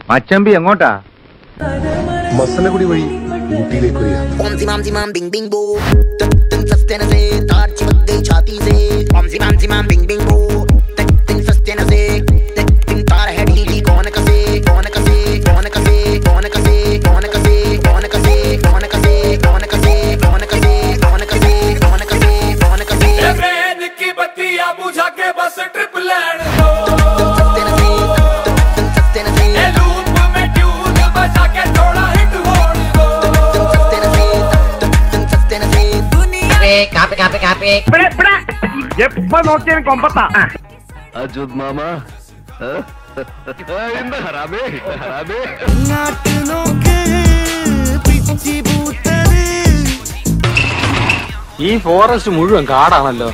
മച്ചമ്പി എങ്ങോട്ടാ മസനഗുടി വഴി ഊട്ടിയിലേക്ക് ഒരു യാത്ര Om zimam zimam bing bing boo Tuk tuk सस्ते से तार चिपक गई छाती से Om zimam zimam bing bing boo Tuk tuk सस्ते से Tuk tuk तार है ढीली कौन कसे कौन कसे कौन कसे कौन कसे कौन कसे कौन कसे कौन कसे कौन कसे कौन कसे कौन कसे कौन कसे कौन कसे ट्रेन की बत्तियां बुझा के बस ट्रिप लैंड दो सस्ते से tuk tuk सस्ते से ये लूप में ट्यून बजा के थोड़ा हिट होड़ दो tuk सस्ते से tuk tuk सस्ते से എപ്പ നോക്കിയാലും കൊമ്പത്താ അജുത് മാമ എന്താ ഹറാമേ ഹറാമേ ഈ ഫോറസ്റ്റ് മുഴുവൻ കാടാണല്ലോ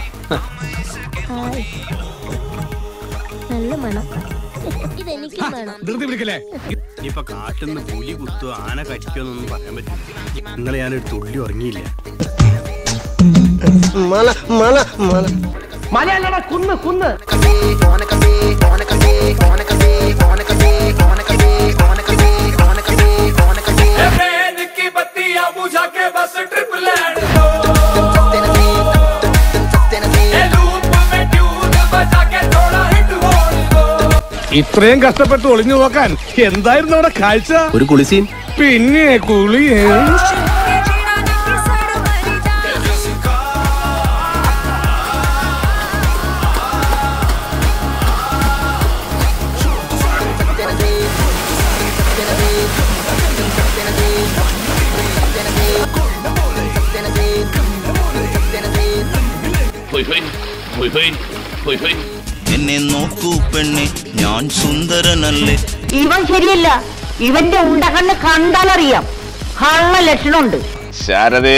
നല്ല മണം ഇതെനിക്കും വേണം ധൃതി പിടിക്കല്ലേ ഇനിയിപ്പൊ കാട്ടിന്ന് പുലി കുത്തോ ആന കടിക്കുമെന്നൊന്നും പറയാൻ പറ്റില്ല ഇന്നലെ ഞാനൊരു തുള്ളി ഉറങ്ങിയില്ല कसे कौन कसे कौन कसे कौन कसे कौन कसे कौन कसे कौन कसे कौन कसे कौन कसे ये ट्रेन की बत्तियां बुझा के बस ट्रिप लैंड दो ये लूप में ट्यून बजा के थोड़ा हिट होड़ दो ഇത്രയും കഷ്ടപ്പെട്ട് ഒളിഞ്ഞു നോക്കാൻ എന്തായിരുന്നു അവിടെ കാഴ്ച ഒരു കുളിസീൻ പിന്നെ കുളിയേ എന്നെ നോക്കൂ പെണ്ണെ ഞാൻ സുന്ദരനല്ലേ ഇവൻ ശരിയല്ല ഇവന്റെ ഉണ്ടകണ്ണ് കണ്ടാലറിയാം കള്ള ലക്ഷണമുണ്ട് ശാരദേ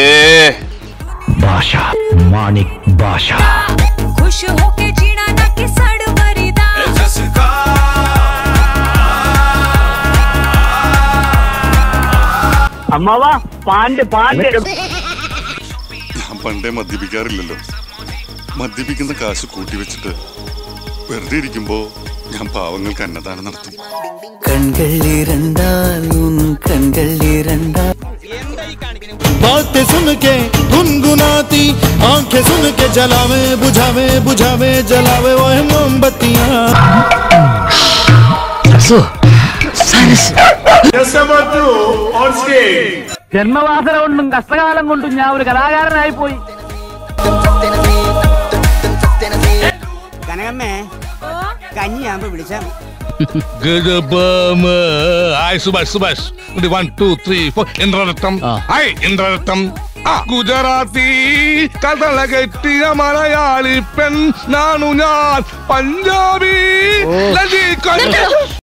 खुश होके जीना ना कि सड़ मरीदा അമ്മാവാ പാണ്ട് പാണ്ട് ഞാൻ പണ്ടേ മദ്യപിക്കാറില്ലല്ലോ മദ്യപിക്കുന്ന കാശ് കൂട്ടി വെച്ചിട്ട് വെറുതെ ഇരിക്കുമ്പോ ഞാൻ പാവങ്ങൾക്ക് അന്നദാനം നടത്തും കൺകൾ ഇരണ്ടാൽ ഉൻ കൺകൾ ഇരണ്ടാൽ बातें सुन के गुनगुनाती आंखें सुन के जलावे बुझावे बुझावे जलावे वो मोमबत्तियां ജന്മവാസന കൊണ്ടും കഷ്ടകാലം കൊണ്ടും ഞാൻ ഒരു കലാകാരനായി പോയി കനകമ്മേ കഞ്ഞിയാകുമ്പോ വിളിച്ചാ hi Subhash Subhash one two three four Indraratnam hi Indraratnam ആ ഗുജറാത്തി കഥള കെട്ടിയ മലയാളി പെൺ നാണു ഞാൻ പഞ്ചാബി ലതിക